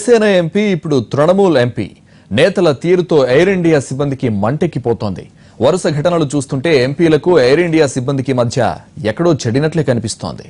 Shiv Sena MP ఇప్పుడు Trinamool MP నేతల తీరుతో ఎయిర్ ఇండియా సిబ్బందికి మంటెక్కిపోతోంది వరుస ఘటనలు చూస్తుంటే ఎంపీలకు ఎయిర్ ఇండియా సిబ్బందికి మధ్య ఎక్కడో చెడినట్లే కనిపిస్తోంది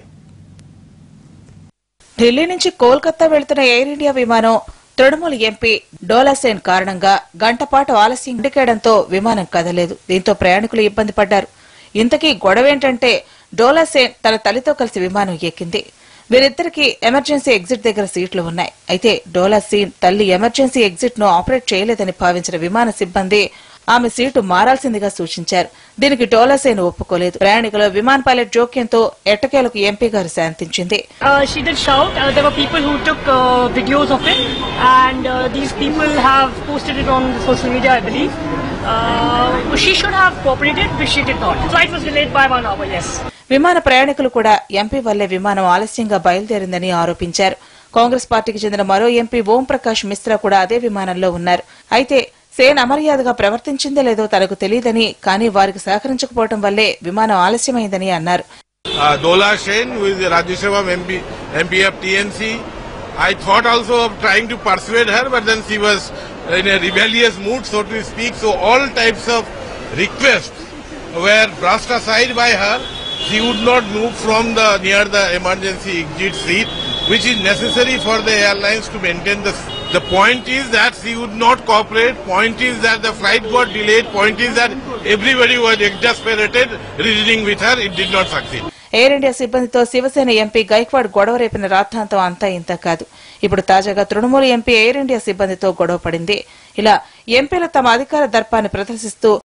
ఢిల్లీ నుంచి కోల్కతా వెళ్తున్న ఎయిర్ ఇండియా విమానం తృణమూల్ ఎంపీ డోలాసేన్ కారణంగా గంటపాటు ఆలస్యం ఇండికేయడంతో విమానం కదలేదు దీంతో ప్రయాణికులు ఇబ్బంది పడ్డారు ఇంతకీ గొడవేంటంటే డోలాసేన్ తన తల్లితో కలిసి విమానం ఎక్కింది వీరిద్దరికి ఎమర్జెన్సీ ఎగ్జిట్ దగ్గర సీట్లు ఉన్నాయి అయితే డోలాసీన్ తల్లి ఎమర్జెన్సీ ఎగ్జిట్ ను ఆపరేట్ చేయలేదని భావించిన విమాన సిబ్బంది ఆమె సీటు మారాల్సిందిగా సూచించారు దీనికి డోలాసేన్ ఒప్పుకోలేదు ప్రయాణికుల విమాన పైలట్ జోక్యంతో ఎట్టకేలకు ఎంపీ గారు శాంతించింది Uh, she did shout. Uh, there were people who took uh, videos of it, and uh, these people have posted it on social media, I believe. Uh, she should have cooperated, but she did not. Flight was delayed by one hour. Yes. విమాన ప్రయాణికులు కూడా MP వల్లే విమానం ఆలస్యంగా బయలుదేరిందని ఆరోపించారు కాంగ్రెస్ పార్టీకి చెందిన మరో ఎంపీ ఓం ప్రకాష్ మిశ్రా కూడా అదే విమానంలో ఉన్నారు అయితే సేన్ అమర్యాదగా ప్రవర్తించిందో లేదో తనకు తెలియదని కానీ వారికి సహకరించకపోవడం వల్లే విమానం ఆలస్యమైందని అన్నారు uh, Dola Sen, who is the Rajya Sabha MP, MP of TNC. I thought also of trying to persuade her, but then she was in a rebellious mood, so to speak. So all types of requests were brushed aside by her. She would not move from the near the emergency exit seat, which is necessary for the airlines to maintain the. The point is that she would not cooperate. Point is that the flight got delayed. Point is that everybody was exasperated, reasoning with her. It did not succeed. Air India సిబ్బందితో Shivsena MP Gaikwad గొడవ రేపిన రాద్ధాంతం అంతా ఇంత కాదు ఇప్పుడు తాజాగా Trinamool MP air India సిబ్బందితో గొడవ పడింది ఇలా ఎంపీలు తమ అధికార దర్పాన్ని ప్రదర్శిస్తూ